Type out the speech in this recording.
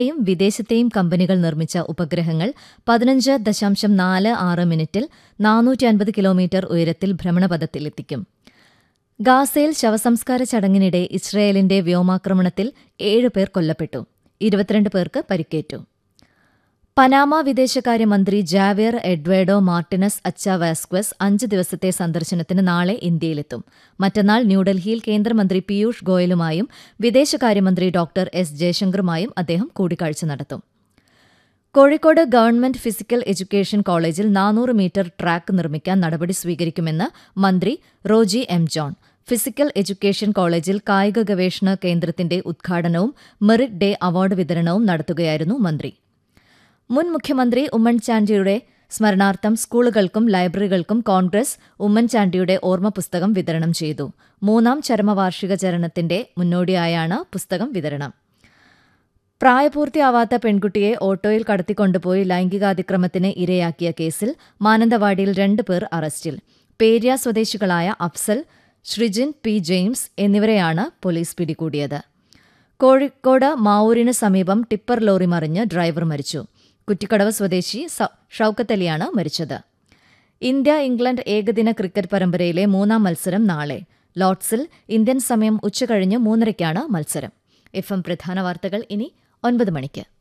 യും വിദേശത്തെയും കമ്പനികൾ നിർമ്മിച്ച ഉപഗ്രഹങ്ങൾ പതിനഞ്ച് ദശാംശം നാല് ആറ് മിനിറ്റിൽ നാനൂറ്റി അൻപത് കിലോമീറ്റർ ഉയരത്തിൽ ഭ്രമണപഥത്തിലെത്തിക്കും ഗാസയിൽ ശവസംസ്കാര ചടങ്ങിനിടെ ഇസ്രയേലിന്റെ വ്യോമാക്രമണത്തിൽ ഏഴ് പേർ കൊല്ലപ്പെട്ടു ഇരുപത്തിരണ്ട് പേർക്ക് പരിക്കേറ്റു പനാമ വിദേശകാര്യമന്ത്രി Javier Eduardo Martinez Acha Vasquez അഞ്ച് ദിവസത്തെ സന്ദർശനത്തിന് നാളെ ഇന്ത്യയിലെത്തും മറ്റന്നാൾ ന്യൂഡൽഹിയിൽ കേന്ദ്രമന്ത്രി പീയൂഷ് ഗോയലുമായും വിദേശകാര്യമന്ത്രി ഡോക്ടർ എസ് ജയശങ്കറുമായും അദ്ദേഹം കൂടിക്കാഴ്ച നടത്തും കോഴിക്കോട് ഗവൺമെന്റ് ഫിസിക്കൽ എഡ്യൂക്കേഷൻ കോളേജിൽ നാനൂറ് മീറ്റർ ട്രാക്ക് നിർമ്മിക്കാൻ നടപടി സ്വീകരിക്കുമെന്ന് മന്ത്രി Roji M John physical education കോളേജിൽ കായിക ഗവേഷണ കേന്ദ്രത്തിന്റെ ഉദ്ഘാടനവും മെറിറ്റ് ഡേ അവാർഡ് വിതരണവും നടത്തുകയായിരുന്നു മന്ത്രി മുൻ മുഖ്യമന്ത്രി ഉമ്മൻചാണ്ടിയുടെ സ്മരണാർത്ഥം സ്കൂളുകൾക്കും ലൈബ്രറികൾക്കും കോൺഗ്രസ് ഉമ്മൻചാണ്ടിയുടെ ഓർമ്മ പുസ്തകം വിതരണം ചെയ്തു മൂന്നാം ചരമവാർഷിക ചരണത്തിന്റെ മുന്നോടിയായാണ് പുസ്തകം വിതരണം പ്രായപൂർത്തിയാവാത്ത പെൺകുട്ടിയെ ഓട്ടോയിൽ കടത്തിക്കൊണ്ടുപോയി ലൈംഗികാതിക്രമത്തിന് ഇരയാക്കിയ കേസിൽ മാനന്തവാടിയിൽ രണ്ട് പേർ അറസ്റ്റിൽ പേര്യ സ്വദേശികളായ അഫ്സൽ ശ്രിജിൻ പി ജെയിംസ് എന്നിവരെയാണ് പോലീസ് പിടികൂടിയത് കോഴിക്കോട് മാവൂരിന് സമീപം ടിപ്പർ ലോറി മറിഞ്ഞ് ഡ്രൈവർ മരിച്ചു കുറ്റിക്കടവ് സ്വദേശി ഷൌക്കത്ത് അലിയാണ് മരിച്ചത് ഇന്ത്യ ഇംഗ്ലണ്ട് ഏകദിന ക്രിക്കറ്റ് പരമ്പരയിലെ മൂന്നാം മത്സരം നാളെ ലോർഡ്സിൽ ഇന്ത്യൻ സമയം ഉച്ചകഴിഞ്ഞ് മൂന്നരയ്ക്കാണ് മത്സരം എഫ് എം പ്രധാന വാർത്തകൾ ഇനി ഒൻപത് മണിക്ക്